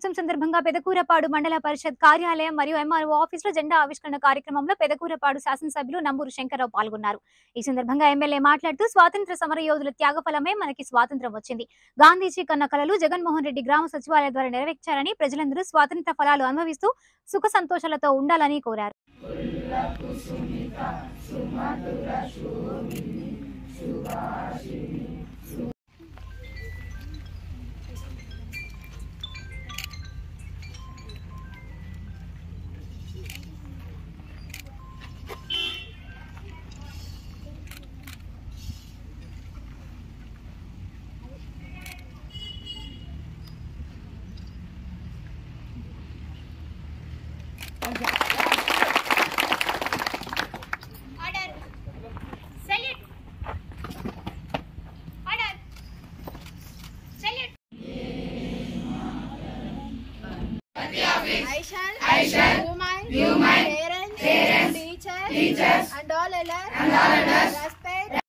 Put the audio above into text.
దినోత్సవం సందర్భంగా పెదకూరపాడు మండల పరిషత్ కార్యాలయం మరియు ఎంఆర్ఓ ఆఫీసులో జెండా ఆవిష్కరణ కార్యక్రమంలో పెదకూరపాడు శాసనసభ్యులు నంబూరు శంకర్రావు పాల్గొన్నారు ఈ సందర్భంగా ఎమ్మెల్యే మాట్లాడుతూ స్వాతంత్ర సమర యోధుల త్యాగఫలమే మనకి స్వాతంత్రం వచ్చింది గాంధీజీ కన్న కలలు జగన్మోహన్ రెడ్డి గ్రామ సచివాలయం ద్వారా నెరవేర్చారని ప్రజలందరూ స్వాతంత్ర ఫలాలు అనుభవిస్తూ సుఖ సంతోషాలతో ఉండాలని కోరారు Order. Salute. Order. Salute. I shall, I shall view my, view my parents, parents teachers, teachers, and all others, and all others, respect,